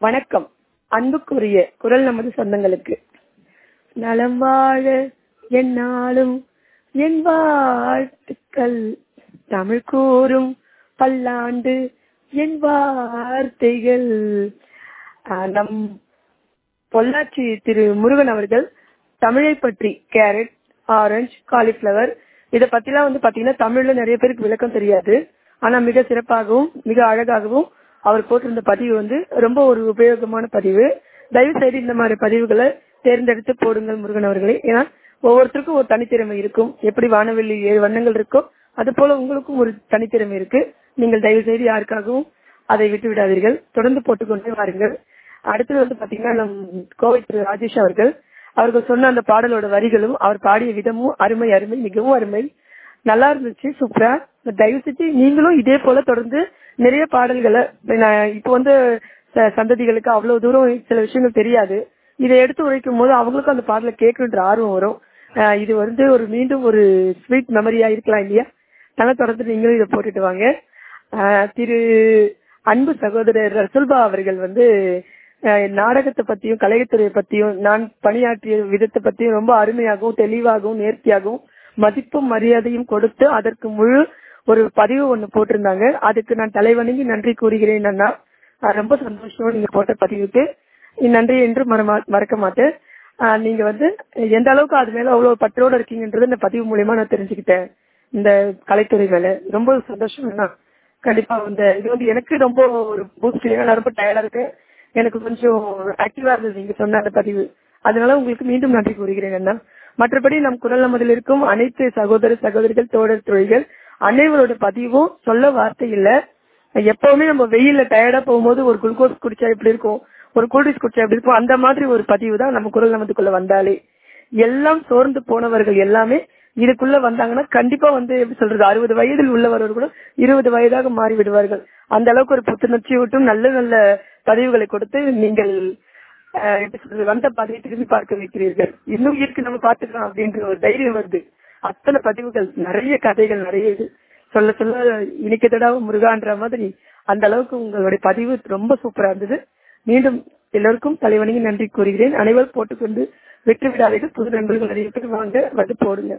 வணக்கம் அன்புக்குரிய குரல் நமது சொந்தங்களுக்கு நலம் வாழ என்னாலும் என் வாழ்த்துக்கள் தமிழ் கூறும் பல்லாண்டு என் வார்த்தைகள் ஆஹ் நம் பொள்ளாச்சி திரு முருகன் அவர்கள் தமிழை பற்றி கேரட் ஆரஞ்சு காலிஃபிளவர் இத பத்திலாம் வந்து பாத்தீங்கன்னா தமிழ்ல நிறைய பேருக்கு விளக்கம் தெரியாது ஆனா மிக சிறப்பாகவும் மிக அழகாகவும் அவர் போட்டிருந்த பதிவு வந்து ரொம்ப ஒரு உபயோகமான பதிவு தயவு செய்து இந்த மாதிரி பதிவுகளை தேர்ந்தெடுத்து போடுங்கள் முருகன் அவர்களே ஏன்னா ஒவ்வொருத்தருக்கும் ஒரு தனித்திறமை இருக்கும் எப்படி வானவெளி ஏழு வண்ணங்கள் இருக்கோ அது போல உங்களுக்கும் ஒரு தனித்திறமை இருக்கு நீங்கள் தயவு செய்து யாருக்காகவும் அதை விட்டு விடாதீர்கள் தொடர்ந்து போட்டுக்கொண்டே வாருங்கள் அடுத்தது வந்து பாத்தீங்கன்னா நம் கோவை திரு ராஜேஷ் அவர்கள் அவர்கள் சொன்ன அந்த பாடலோட வரிகளும் அவர் பாடிய விதமும் அருமை அருமை மிகவும் அருமை நல்லா இருந்துச்சு சூப்பரா தயவு செஞ்சு நீங்களும் இதே போல தொடர்ந்து நிறைய பாடல்களை நான் இப்போ வந்து ச- சந்ததிகளுக்கு அவ்வளவு தூரம் சில விஷயங்கள் தெரியாது இதை எடுத்து உரைக்கும் போது அவங்களுக்கும் அந்த பாடலை கேட்கணுன்ற ஆர்வம் வரும் அஹ் இது வந்து ஒரு மீண்டும் ஒரு ஸ்வீட் மெமரியா இருக்கலாம் இல்லையா நல்லா தொடர்ந்து நீங்களும் இதை போட்டுட்டு வாங்க அஹ் திரு அன்பு சகோதரர் ரசுல்பா அவர்கள் வந்து அஹ் நாடகத்தை பத்தியும் கலைத்துறையை பத்தியும் நான் பணியாற்றிய விதத்தை பத்தியும் ரொம்ப அருமையாகவும் தெளிவாகவும் நேர்த்தியாகவும் மதிப்பும் மரியாதையும் கொடுத்து அதற்கு முழு ஒரு பதிவு ஒண்ணு போட்டிருந்தாங்க அதுக்கு நான் தலைவணங்கி நன்றி கூறுகிறேன் அண்ணா அஹ் ரொம்ப சந்தோஷம் நீங்க போட்ட பதிவுக்கு நன்றி என்று மறமா- மறக்க மாட்டேன் அஹ் நீங்க வந்து எந்த அளவுக்கு அது மேல அவ்வளவு பற்றோட இருக்கீங்கன்றது இந்த பதிவு மூலியமா நான் தெரிஞ்சுக்கிட்டேன் இந்த கலைத்துறை மேல ரொம்ப சந்தோஷம் அண்ணா கண்டிப்பா இந்த இது வந்து எனக்கு ரொம்ப ஒரு பூஸ்ட் நான் ரொம்ப டயர்டா இருக்கேன் எனக்கு கொஞ்சம் ஆக்டிவா இருந்தது நீங்க சொன்ன அந்த பதிவு அதனால உங்களுக்கு மீண்டும் நன்றி கூறுகிறேன் அண்ணா மற்றபடி நம் குரல் நமதில் இருக்கும் அனைத்து சகோதர சகோதரிகள் தோழர் தொழில்கள் அனைவரோட பதிவும் சொல்ல வார்த்தை இல்ல எப்பவுமே நம்ம வெயில்ல டயர்டா போகும்போது ஒரு குளுக்கோஸ் குடிச்சா எப்படி இருக்கும் ஒரு கூல்ட்ரிங்க்ஸ் குடிச்சா எப்படி இருக்கும் அந்த மாதிரி ஒரு பதிவு தான் நம்ம குரல் நமதுக்குள்ள வந்தாலே எல்லாம் சோர்ந்து போனவர்கள் எல்லாமே இதுக்குள்ள வந்தாங்கன்னா கண்டிப்பா வந்து எப்படி சொல்றது அறுபது வயதில் உள்ளவர்கள் கூட இருபது வயதாக மாறி விடுவார்கள் அந்த அளவுக்கு ஒரு புத்துணர்ச்சியூட்டும் நல்ல நல்ல பதிவுகளை கொடுத்து நீங்கள் அஹ், எப்படி சொல்றது வந்த பாதையை திரும்பி பார்க்க வைக்கிறீர்கள் இன்னும் இருக்கு நம்ம பார்த்துக்கலாம் அப்படின்ற ஒரு தைரியம் வருது அத்தனை பதிவுகள் நிறைய கதைகள் நிறைய இது சொல்ல சொல்ல இனிக்கத்தடாவ முருகான்ற மாதிரி அந்த அளவுக்கு உங்களுடைய பதிவு ரொம்ப சூப்பரா இருந்தது மீண்டும் எல்லோருக்கும் தலைவணிக்கு நன்றி கூறுகிறேன் அனைவரும் போட்டுக்கொண்டு வெற்றி விடாதீர்கள் புது நண்பர்கள் நிறைய பேர் வாங்க வந்து போடுங்க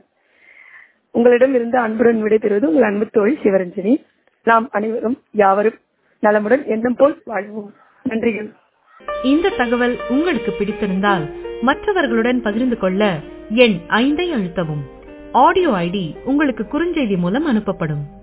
உங்களிடம் இருந்து அன்புடன் விடைபெறுவது உங்கள் அன்பு தோழி சிவரஞ்சனி நாம் அனைவரும் யாவரும் நலமுடன் எண்ணம் போல் வாழ்வோம் நன்றிகள் இந்த தகவல் உங்களுக்கு பிடித்திருந்தால் மற்றவர்களுடன் பகிர்ந்து கொள்ள எண் ஐந்தை அழுத்தவும் ஆடியோ ஐடி உங்களுக்கு குறுஞ்செய்தி மூலம் அனுப்பப்படும்